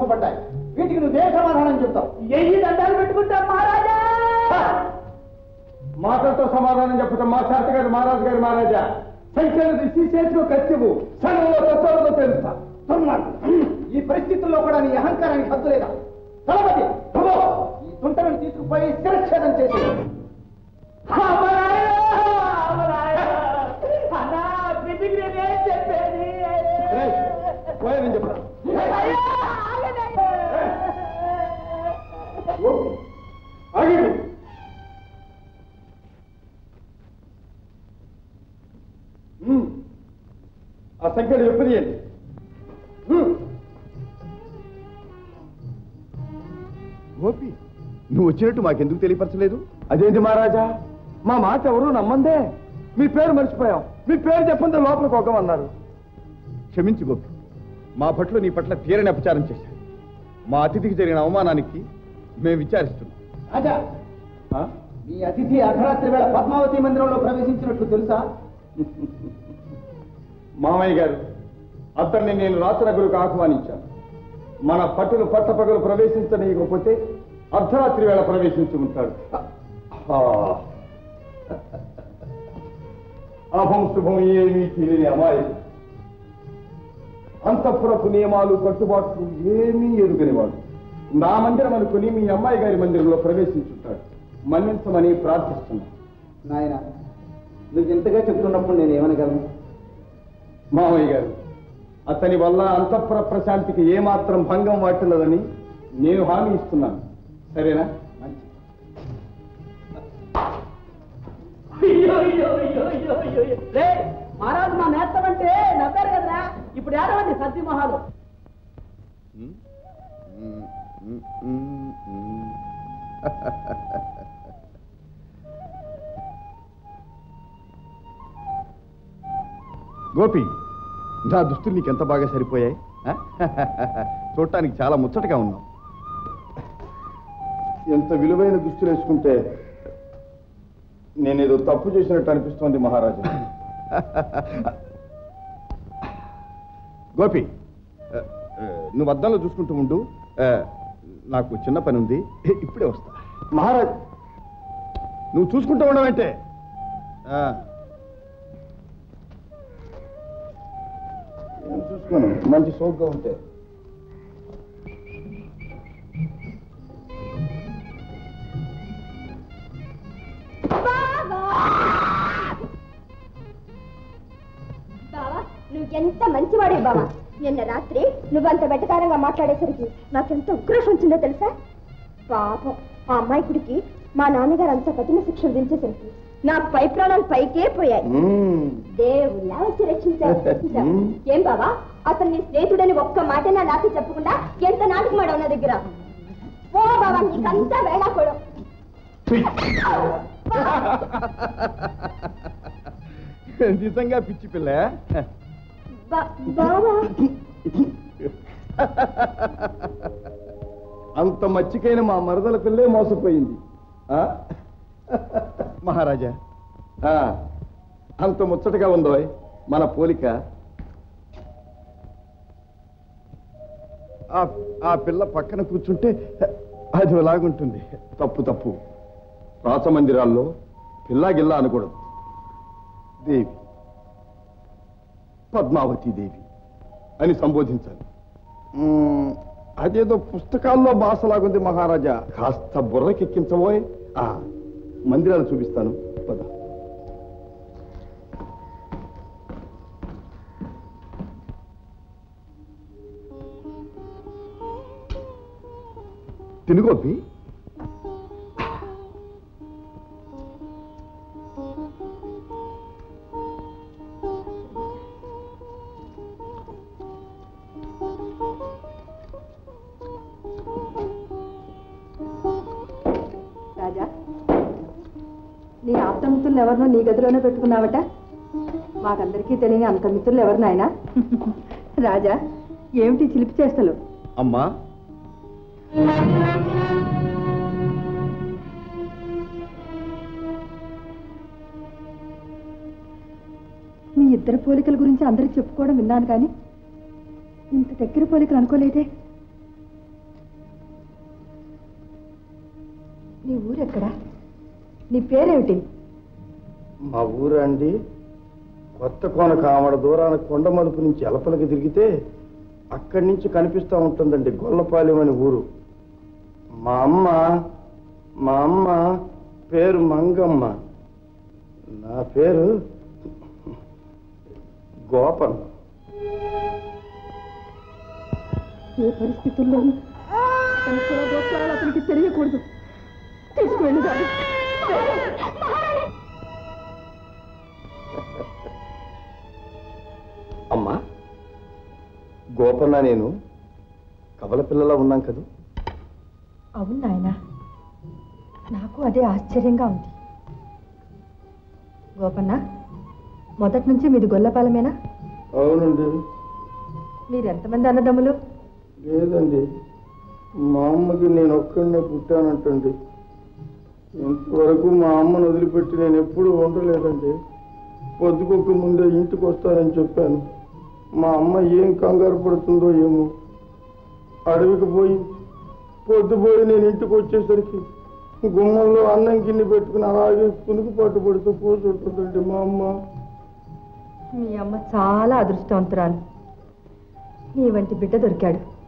తప్పుపడ్డాయి వీటికి నువ్వే సమాధానం చెప్తావు ఎయ్యి దండాలు పెట్టుకుంటావు మహారాజా మాటలతో సమాధానం చెప్పటం మా చేత గారు మహారాజు గారు మహారాజా సంఖ్యలు తీసి చేతిలో కత్తివు సగంలో తత్వాలతో తెలుస్తా దుర్మార్గుడు. ఈ పరిస్థితుల్లో కూడా నీ అహంకారానికి హద్దు లేదా తలపతి ప్రభు ఈ తుంటలను తీసుకుపోయి శిరచ్ఛేదం చేసి పోయానని చెప్పాను ఆగండి ఉమ్. ఆ సంఖ్యలు చెప్పనియండి గోపి నువ్వు వచ్చినట్టు మాకెందుకు తెలియపరచలేదు అదేంటి మహారాజా మా మాట ఎవరు నమ్మందే మీ పేరు మర్చిపోయాం మీ పేరు చెప్పండి లోపలికి ఒక్కమన్నారు క్షమించు గోపి మా పట్ల నీ పట్ల తీరని అపచారం చేశాను మా అతిథికి జరిగిన అవమానానికి మేము విచారిస్తున్నాం రాజా మీ అతిథి అర్ధరాత్రి వేళ పద్మావతి మందిరంలో ప్రవేశించినట్లు తెలుసా మామయ్య గారు అతన్ని నేను రాచనగరుకు ఆహ్వానించాను మన పట్టును పట్టపగలు ప్రవేశించనీయకపోతే అర్ధరాత్రి వేళ ప్రవేశించి ఉంటాడు ఆ. అభం శుభం ఏమీ తెలియని అమ్మాయి అంతఃపురపు నియమాలు కట్టుబాట్లు ఏమీ ఎరుగనివాడు నా మందిరం అనుకుని మీ అమ్మాయి గారి మందిరంలో ప్రవేశించుంటాడు మన్నించమని ప్రార్థిస్తున్నాను నాయన నువ్వు ఇంతగా చెప్తున్నప్పుడు నేను ఏమనగలను మామయ్య గారు అతని వల్ల అంతఃపుర ప్రశాంతికి ఏమాత్రం భంగం వాటిల్లదని నేను హామీ ఇస్తున్నాను సరేనా మంచి మహారాజు మా నేస్తామంటే నవ్వారు కదరా ఇప్పుడు ఏడవండి సద్ది మొహాలు గోపి నా దుస్తులు నీకు ఎంత బాగా సరిపోయాయి ఆ? చూడటానికి చాలా ముచ్చటగా ఉన్నావు ఎంత విలువైన దుస్తులు వేసుకుంటే నేనేదో తప్పు చేసినట్టు అనిపిస్తోంది మహారాజా గోపి ఆ, ఆ, నువ్వు అద్దంలో చూసుకుంటూ ఉండు ఆ, నాకు చిన్న పని ఉంది ఇప్పుడే వస్తా మహారాజ్ నువ్వు చూసుకుంటూ ఉండవంటే ఆ, నేను చూసుకోను మంచి సోగ్గా ఉంటే బావా నువ్వెంత మంచివాడే బావా నిన్న రాత్రి నువ్వంత వెటకారంగా మాట్లాడేసరికి నాకెంత ఉక్రోషం వచ్చిందో తెలుసా పాపం ఆ అమ్మాయికుడికి మా నాన్నగారు అంత కఠిన శిక్ష విధించేసరికి నా పై ప్రాణాలు పైకే పోయాయి దేవుళ్ళ వచ్చి రక్షించావు రక్షించావు. ఏం బావా అతను నీ స్నేహితుడని ఒక్క మాట నా నాతో చెప్పకుండా ఎంత నాటకం ఆడావు నా దగ్గర ఓ బావా నీకంతా వేళాకోడం నిజంగా పిచ్చి పిల్ల బా- బావా అంత మచ్చికైన మా మరదల పిల్లే మోసపోయింది ఆ? మహారాజా ఆ, అంత ముచ్చటగా ఉందో మన పోలిక ఆ ఆ పిల్ల పక్కన కూర్చుంటే అది ఎలాగుంటుంది తప్పు తప్పు రాచమందిరాల్లో పిల్లా గిల్లా అనకూడదు దేవి పద్మావతి దేవి అని సంబోధించాలి మ్మ్, అదేదో పుస్తకాల్లో భాషలాగుంది మహారాజా కాస్త బుర్రకెక్కించబోయ్ ఆ, మందిరాలు చూపిస్తాను పద తినుగోపి రాజా నీ ఆప్త మిత్రులు ఎవరినో నీ గదిలోనే పెట్టుకున్నావట మాకందరికీ తెలియని అంత మిత్రులు ఎవరు నాయనా రాజా ఏమిటి చిలిపి చేష్టలు అమ్మా మీ ఇద్దరు పోలికల గురించి అందరూ చెప్పుకోవడం విన్నాను కానీ ఇంత దగ్గర పోలికలు అనుకోలేదే ఊరెక్కడా నీ పేరేమిటి మా ఊరు అండి కొత్త కోన కామడ దూరాన కొండ మలుపు నుంచి ఎలపలకి తిరిగితే అక్కడి నుంచి కనిపిస్తూ ఉంటుందండి గొల్లపాలెం అని ఊరు మా అమ్మ మా అమ్మ పేరు మంగమ్మ నా పేరు గోపన్ ఏ పరిస్థితుల్లోనూ తన కులగోత్రాలు అతనికి తెలియకూడదు తీసుకువెళ్ళు దాన్ని అమ్మా గోపన్న నేను కవల పిల్లలా ఉన్నాం కదూ అవును నాయన నాకు అదే ఆశ్చర్యంగా ఉంది గోపన్న మొదటి నుంచి మీది గొల్లపాలమేనా అవునండి మీరు ఎంతమంది అన్నదమ్ములు లేదండి మా అమ్మకి నేను ఒక్కడనే పుట్టానంటండి ఇంతవరకు మా అమ్మను వదిలిపెట్టి నేను ఎప్పుడూ ఉండలేదండి పొద్దుకొక్క ముందే ఇంటికి వస్తానని చెప్పాను మా అమ్మ ఏం కంగారు పడుతుందో ఏమో అడవికి పోయి పొద్దుపోయి నేను ఇంటికి వచ్చేసరికి గుమ్మంలో అన్నం గిన్నె పెట్టుకుని అలాగే పునుకు పట్టు పడుతూ కూర్చుంటుందండి మా అమ్మ మీ అమ్మ చాలా అదృష్టవంతురాలు నీ వంటి బిడ్డ దొరికాడు